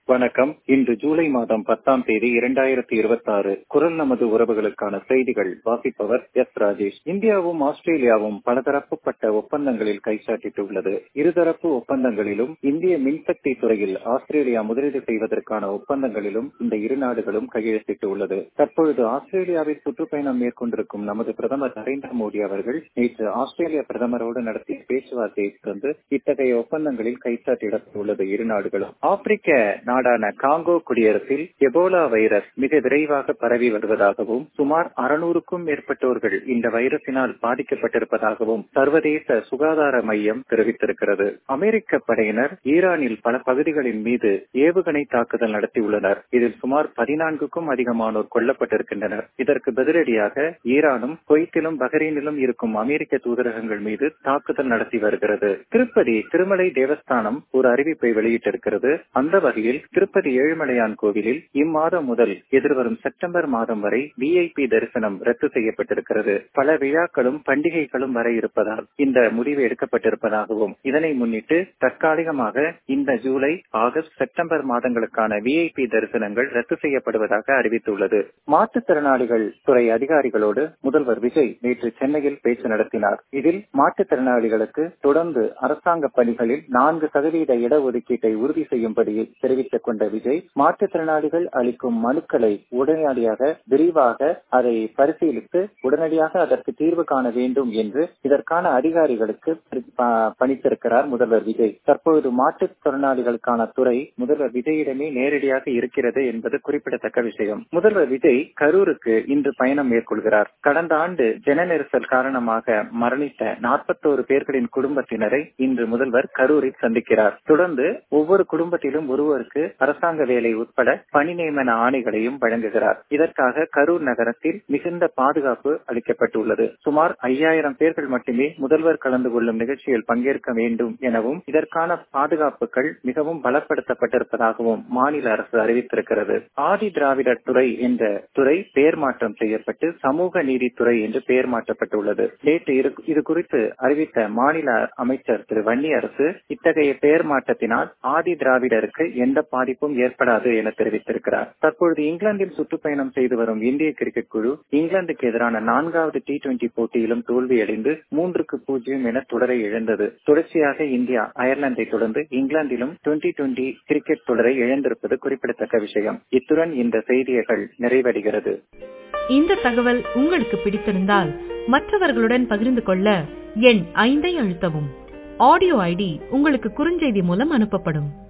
வணக்கம் இன்று ஜூலை மாதம் பத்தாம் தேதி இரண்டாயிரத்தி இருபத்தி ஆறு குரல் நமது உறவுகளுக்கான செய்திகள் வாசிப்பவர் எஸ் ராஜேஷ் இந்தியாவும் ஆஸ்திரேலியாவும் பலதரப்புப்பட்ட ஒப்பந்தங்களில் கைச்சாட்டிட்டுள்ளது இருதரப்பு ஒப்பந்தங்களிலும் இந்திய மின்சக்தி துறையில் ஆஸ்திரேலியா முதலீடு செய்வதற்கான ஒப்பந்தங்களிலும் இந்த இரு நாடுகளும் கையெழுத்திட்டுள்ளது தற்பொழுது ஆஸ்திரேலியாவில் சுற்றுப்பயணம் மேற்கொண்டிருக்கும் நமது பிரதமர் நரேந்திர மோடி அவர்கள் நேற்று ஆஸ்திரேலிய பிரதமரோடு நடத்திய பேச்சுவார்த்தையை தொடர்ந்து இத்தகைய ஒப்பந்தங்களில் கைச்சாட்டிடப்பட்டுள்ளது இரு நாடுகளும் ஆப்பிரிக்க நாடான காங்கோ குடியரசில் எபோலா வைரஸ் மிக விரைவாக பரவி வருவதாகவும் சுமார் அறுநூறுக்கும் மேற்பட்டோர்கள் இந்த வைரஸினால் பாதிக்கப்பட்டிருப்பதாகவும் சர்வதேச சுகாதார மையம் தெரிவித்திருக்கிறது அமெரிக்க படையினர் ஈரானில் பல பகுதிகளின் மீது ஏவுகணை தாக்குதல் நடத்தியுள்ளனர் இதில் சுமார் பதினான்குக்கும் அதிகமானோர் கொல்லப்பட்டிருக்கின்றனர் இதற்கு பதிலடியாக ஈரானும் குவைத்திலும் பஹ்ரைனிலும் இருக்கும் அமெரிக்க தூதரகங்கள் மீது தாக்குதல் நடத்தி வருகிறது திருப்பதி திருமலை தேவஸ்தானம் ஒரு அறிவிப்பை வெளியிட்டிருக்கிறது அந்த வகையில் திருப்பதி ஏழுமலையான் கோவிலில் இம்மாதம் முதல் எதிர்வரும் செப்டம்பர் மாதம் வரை விஐபி தரிசனம் ரத்து செய்யப்பட்டிருக்கிறது பல விழாக்களும் பண்டிகைகளும் வர இருப்பதால் இந்த முடிவு எடுக்கப்பட்டிருப்பதாகவும் இதனை முன்னிட்டு தற்காலிகமாக இந்த ஜூலை ஆகஸ்ட் செப்டம்பர் மாதங்களுக்கான விஐபி தரிசனங்கள் ரத்து செய்யப்படுவதாக அறிவித்துள்ளது மாற்றுத்திறனாளிகள் துறை அதிகாரிகளோடு முதல்வர் விஜய் நேற்று சென்னையில் பேச்சு நடத்தினார் இதில் மாற்றுத்திறனாளிகளுக்கு தொடர்ந்து அரசாங்க பணிகளில் நான்கு சதவீத இடஒதுக்கீட்டை உறுதி செய்யும்படி தெரிவித்துக் கொண்ட விஜய் மாற்றுத்திறனாளிகள் அளிக்கும் மனுக்களை உடனடியாக விரிவாக அதை பரிசீலித்து உடனடியாக அதற்கு தீர்வு காண வேண்டும் என்று இதற்கான அதிகாரிகளுக்கு பணித்திருக்கிறார் முதல்வர் விஜய் தற்பொழுது மாற்றுத்திறனாளிகளுக்கான துறை முதல்வர் விஜயிடமே நேரடியாக இருக்கிறது என்பது குறிப்பிடத்தக்க விஷயம் முதல்வர் விஜய் கரூருக்கு இன்று பயணம் மேற்கொள்கிறார் கடந்த ஆண்டு ஜன நெரிசல் காரணமாக மரணித்த நாற்பத்தோரு பேர்களின் குடும்பத்தினரை இன்று முதல்வர் கரூரில் சந்திக்கிறார் தொடர்ந்து ஒவ்வொரு குடும்பத்திலும் ஒருவருக்கு அரசாங்க வேலை உட்பட பணி நியமன ஆணைகளையும் வழங்குகிறார் இதற்காக கரூர் நகரத்தில் மிகுந்த பாதுகாப்பு அளிக்கப்பட்டுள்ளது சுமார் ஐயாயிரம் பேர்கள் மட்டுமே முதல்வர் கலந்து கொள்ளும் நிகழ்ச்சியில் பங்கேற்க வேண்டும் எனவும் இதற்கான பாதுகாப்புகள் மிகவும் பலப்படுத்தப்பட்டிருப்பதாகவும் மாநில அரசு அறிவித்திருக்கிறது ஆதி திராவிடர் துறை என்ற துறை பெயர் மாற்றம் செய்யப்பட்டு சமூக நீதித்துறை என்று பெயர் மாற்றப்பட்டுள்ளது நேற்று இது குறித்து அறிவித்த மாநில அமைச்சர் திரு வன்னி அரசு இத்தகைய பெயர் மாற்றத்தினால் ஆதி திராவிடருக்கு எந்த பாதிப்பும் ஏற்படாது என தெரிவித்திருக்கிறார் தற்பொழுது இங்கிலாந்தில் சுற்றுப்பயணம் செய்து வரும் இந்திய கிரிக்கெட் குழு இங்கிலாந்துக்கு எதிரான நான்காவது டி டுவெண்டி போட்டியிலும் தோல்வியடைந்து மூன்றுக்கு பூஜ்ஜியம் என தொடரை இழந்தது தொடர்ச்சியாக இந்தியா அயர்லாந்தை தொடர்ந்து இங்கிலாந்திலும் டுவெண்டி டுவெண்டி கிரிக்கெட் தொடரை இழந்திருப்பது குறிப்பிடத்தக்க விஷயம் இத்துடன் இந்த செய்திகள் நிறைவடைகிறது இந்த தகவல் உங்களுக்கு பிடித்திருந்தால் மற்றவர்களுடன் பகிர்ந்து கொள்ள எண் ஐந்தை அழுத்தவும் ஆடியோ ஐடி உங்களுக்கு குறுஞ்செய்தி மூலம் அனுப்பப்படும்